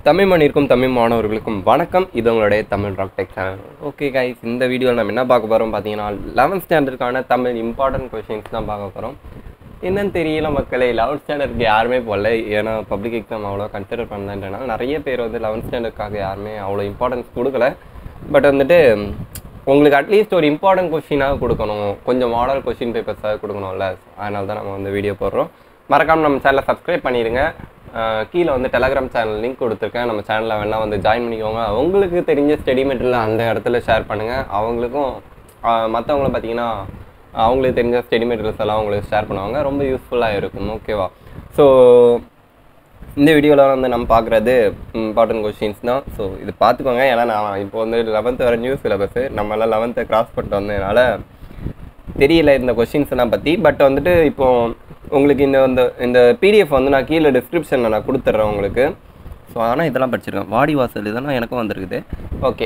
தமிழ் மண்ணிற்கும் தமிழ் மாணவர்களுக்கும் வணக்கம் இது உங்களுடைய Tamil rock tech channel okay guys இந்த வீடியோவில் நம்ம என்ன பார்க்க போகிறோம் பார்த்தீங்கன்னா லெவன்த் ஸ்டாண்டர்டுக்கான தமிழ் இம்பார்ட்டன்ட் கொஷின்ஸ் தான் பார்க்க போகிறோம் என்னன்னு தெரியல மக்களே லெவன்த் ஸ்டாண்டர்டுக்கு யாருமே போகல ஏன்னா பப்ளிக் எக்ஸாம் அவ்வளோ கன்சிடர் பண்ணதுன்றனால நிறைய பேர் வந்து லெவன்த் ஸ்டாண்டர்டுக்காக யாருமே அவ்வளோ இம்பார்ட்டன்ஸ் கொடுக்கல பட் வந்துட்டு உங்களுக்கு அட்லீஸ்ட் ஒரு இம்பார்ட்டன்ட் கொஷினாக கொடுக்கணும் கொஞ்சம் மாடல் கொஷின் பேப்பர்ஸாக கொடுக்கணும்ல அதனால தான் நம்ம வந்து வீடியோ போடுறோம் மறக்காமல் நம்ம சேனலை சப்ஸ்கிரைப் பண்ணிடுங்க அஹ் கீழே வந்து டெலகிராம் சேனல் லிங்க் கொடுத்துருக்கேன் நம்ம சேனலில் வேணால் வந்து ஜாயின் பண்ணிக்கோங்க உங்களுக்கு தெரிஞ்ச ஸ்டடி மெட்டீரியல் அந்த இடத்துல ஷேர் பண்ணுங்கள் அவங்களுக்கும் மற்றவங்கள பார்த்தீங்கன்னா அவங்களுக்கு தெரிஞ்ச ஸ்டடி மெட்டீரியல்ஸ் எல்லாம் அவங்களுக்கு ஷேர் பண்ணுவாங்க ரொம்ப யூஸ்ஃபுல்லாக இருக்கும் ஓகேவா ஸோ இந்த வீடியோவில் வந்து நம்ம பார்க்குறது இம்பார்ட்டன்ட் கொஷின்ஸ் தான் ஸோ இது பார்த்துக்கோங்க ஏன்னா நான் இப்போ வந்து லெவன்த்து வர நியூ சிலபஸ் நம்மளாம் லெவன்த்தை கிராஸ் பண்ணிட்டு வந்ததுனால தெரியல இந்த கொஷின்ஸ் எல்லாம் பற்றி பட் வந்துட்டு இப்போ உங்களுக்கு இந்த இந்த இந்த பிடிஎஃப் வந்து நான் கீழே டிஸ்கிரிப்ஷனில் நான் கொடுத்துட்றேன் உங்களுக்கு ஸோ ஆனால் இதெல்லாம் படிச்சிருக்கேன் வாடி வாசல் இதெல்லாம் எனக்கும் வந்திருக்குது ஓகே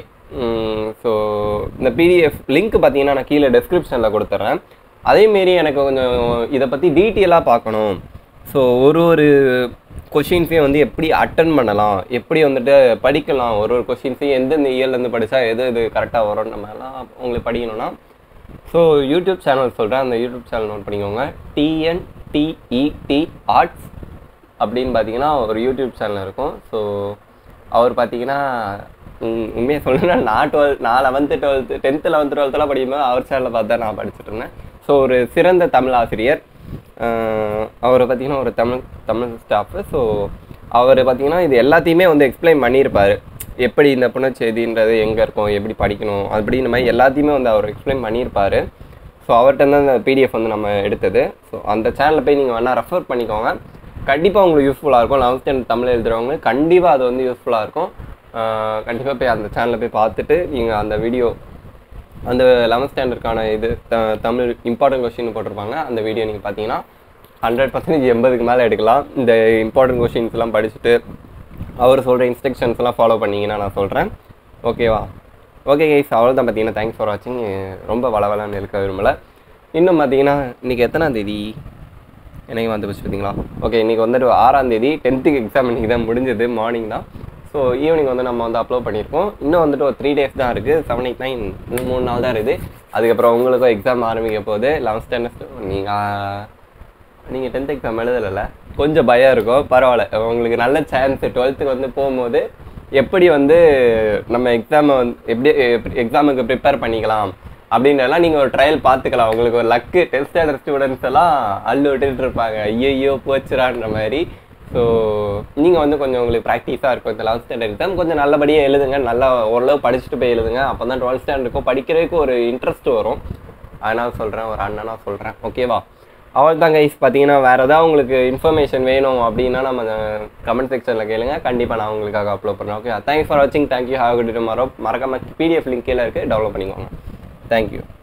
ஸோ இந்த பிடிஎஃப் லிங்க் பார்த்தீங்கன்னா நான் கீழே டிஸ்கிரிப்ஷனில் கொடுத்துட்றேன் அதேமாரி எனக்கு கொஞ்சம் இதை பற்றி டீட்டெயிலாக பார்க்கணும் ஸோ ஒரு ஒரு கொஷின்ஸையும் வந்து எப்படி அட்டன் பண்ணலாம் எப்படி வந்துட்டு படிக்கலாம் ஒரு ஒரு கொஷின்ஸையும் எந்தெந்த இயர்லேருந்து படித்தா எது இது கரெக்டாக வரும் நம்ம எல்லாம் உங்களுக்கு படிக்கணும்னா ஸோ யூடியூப் சேனல் சொல்கிறேன் அந்த யூடியூப் சேனல் நோட் பண்ணிக்கோங்க டிஎன்டிஇடி ஆர்ட்ஸ் அப்படின்னு பார்த்தீங்கன்னா ஒரு யூடியூப் சேனல் இருக்கும் ஸோ அவர் பார்த்தீங்கன்னா உண்மையாக சொல்லணும்னா நான் டுவெல் நான் லெவன்த்து டுவெல்த்து டென்த்து லெவன்த்து டுவெல்த்தெல்லாம் படிக்கும்போது அவர் சேனலில் பார்த்து தான் நான் படிச்சுட்டு இருந்தேன் ஸோ ஒரு சிறந்த தமிழ் ஆசிரியர் அஹ் அவரை பார்த்தீங்கன்னா ஒரு தமிழ் தமிழ் ஸ்டாஃபு ஸோ அவர் பார்த்தீங்கன்னா இது எல்லாத்தையுமே வந்து எக்ஸ்பிளைன் பண்ணியிருப்பார் எப்படி இந்த புணர்ச்செய்தின்றது எங்கே இருக்கும் எப்படி படிக்கணும் அப்படின்ற மாதிரி எல்லாத்தையுமே வந்து அவர் எக்ஸ்பிளைன் பண்ணியிருப்பார் ஸோ அவர்கிட்ட தான் அந்த பிடிஎஃப் வந்து நம்ம எடுத்தது ஸோ அந்த சேனலில் போய் நீங்கள் வேணால் ரெஃபர் பண்ணிக்கோங்க கண்டிப்பாக உங்களுக்கு யூஸ்ஃபுல்லாக இருக்கும் லெவன்த் ஸ்டாண்டர்ட் தமிழ் எழுதுறவங்க கண்டிப்பாக அது வந்து யூஸ்ஃபுல்லாக இருக்கும் கண்டிப்பாக போய் அந்த சேனலில் போய் பார்த்துட்டு நீங்கள் அந்த வீடியோ அந்த லெவன்த் ஸ்டாண்டர்டுக்கான இது த தமிழ் இம்பார்ட்டன்ட் கொஷின் போட்டிருப்பாங்க அந்த வீடியோ நீங்கள் பார்த்தீங்கன்னா ஹண்ட்ரட் பர்சன்டேஜ் எண்பதுக்கு மேலே எடுக்கலாம் இந்த இம்பார்ட்டன்ட் கொஷின்ஸ்லாம் படிச்சுட்டு அவர் சொல்கிற இன்ஸ்ட்ரக்ஷன்ஸ் எல்லாம் ஃபாலோ பண்ணிங்கன்னா நான் சொல்கிறேன் ஓகேவா ஓகே கைஸ் அவ்வளோதான் பார்த்தீங்கன்னா தேங்க்ஸ் ஃபார் வாட்சிங் ரொம்ப வளவலன்னு இருக்க விரும்பலை இன்னும் பார்த்தீங்கன்னா இன்றைக்கி எத்தனாம் தேதி எனக்கு வந்து போச்சு பார்த்தீங்களா ஓகே இன்றைக்கி வந்துட்டு ஆறாம் தேதி டென்த்துக்கு எக்ஸாம் இன்றைக்கி தான் முடிஞ்சது மார்னிங் தான் ஸோ ஈவினிங் வந்து நம்ம வந்து அப்லோட் பண்ணியிருக்கோம் இன்னும் வந்துட்டு ஒரு த்ரீ டேஸ் தான் இருக்குது செவன் எயிட் நைன் இன்னும் மூணு நாள் தான் இருக்குது அதுக்கப்புறம் உங்களுக்கும் எக்ஸாம் ஆரம்பிக்க போகுது லெவன்த் ஸ்டாண்டர்ட் நீங்கள் நீங்கள் டென்த் எக்ஸாம் எழுதலைல்ல கொஞ்சம் பயம் இருக்கும் பரவாயில்ல உங்களுக்கு நல்ல சான்ஸ் டுவெல்த்துக்கு வந்து போகும்போது எப்படி வந்து நம்ம எக்ஸாமை வந்து எப்படி எக்ஸாமுக்கு ப்ரிப்பேர் பண்ணிக்கலாம் அப்படின்றதெல்லாம் நீங்கள் ஒரு ட்ரையல் பார்த்துக்கலாம் உங்களுக்கு ஒரு லக்கு டென்த் ஸ்டாண்டர்ட் ஸ்டூடெண்ட்ஸ் எல்லாம் அள்ளு விட்டுட்டு இருப்பாங்க ஐயோ போச்சுறான்ற மாதிரி ஸோ நீங்கள் வந்து கொஞ்சம் உங்களுக்கு ப்ராக்டிஸாக இருக்கும் இந்த லெவன்த் ஸ்டாண்டர்ட் எக்ஸாம் கொஞ்சம் நல்லபடியாக எழுதுங்க நல்லா ஓரளவு படிச்சுட்டு போய் எழுதுங்க அப்போ தான் டுவெல்த் ஸ்டாண்டர்டுக்கும் படிக்கிறதுக்கு ஒரு இன்ட்ரெஸ்ட் வரும் அதனால் சொல்கிறேன் ஒரு அண்ணனாக சொல்கிறேன் ஓகேவா அவள் தான் கைஸ் பார்த்தீங்கன்னா வேறு ஏதாவது உங்களுக்கு இன்ஃபர்மேஷன் வேணும் அப்படின்னா நம்ம கமெண்ட் செக்ஷனில் கேளுங்க கண்டிப்பாக நான் உங்களுக்காக அப்லோட் பண்ணுறேன் ஓகே தேங்க்ஸ் ஃபார் வாட்சிங் தேங்க்யூ ஹாவ் குட் டுமாரோ மறக்காம பிடிஎஃப் லிங்க் கீழே இருக்குது டவுன்லோட் பண்ணிக்கோங்க தேங்க்யூ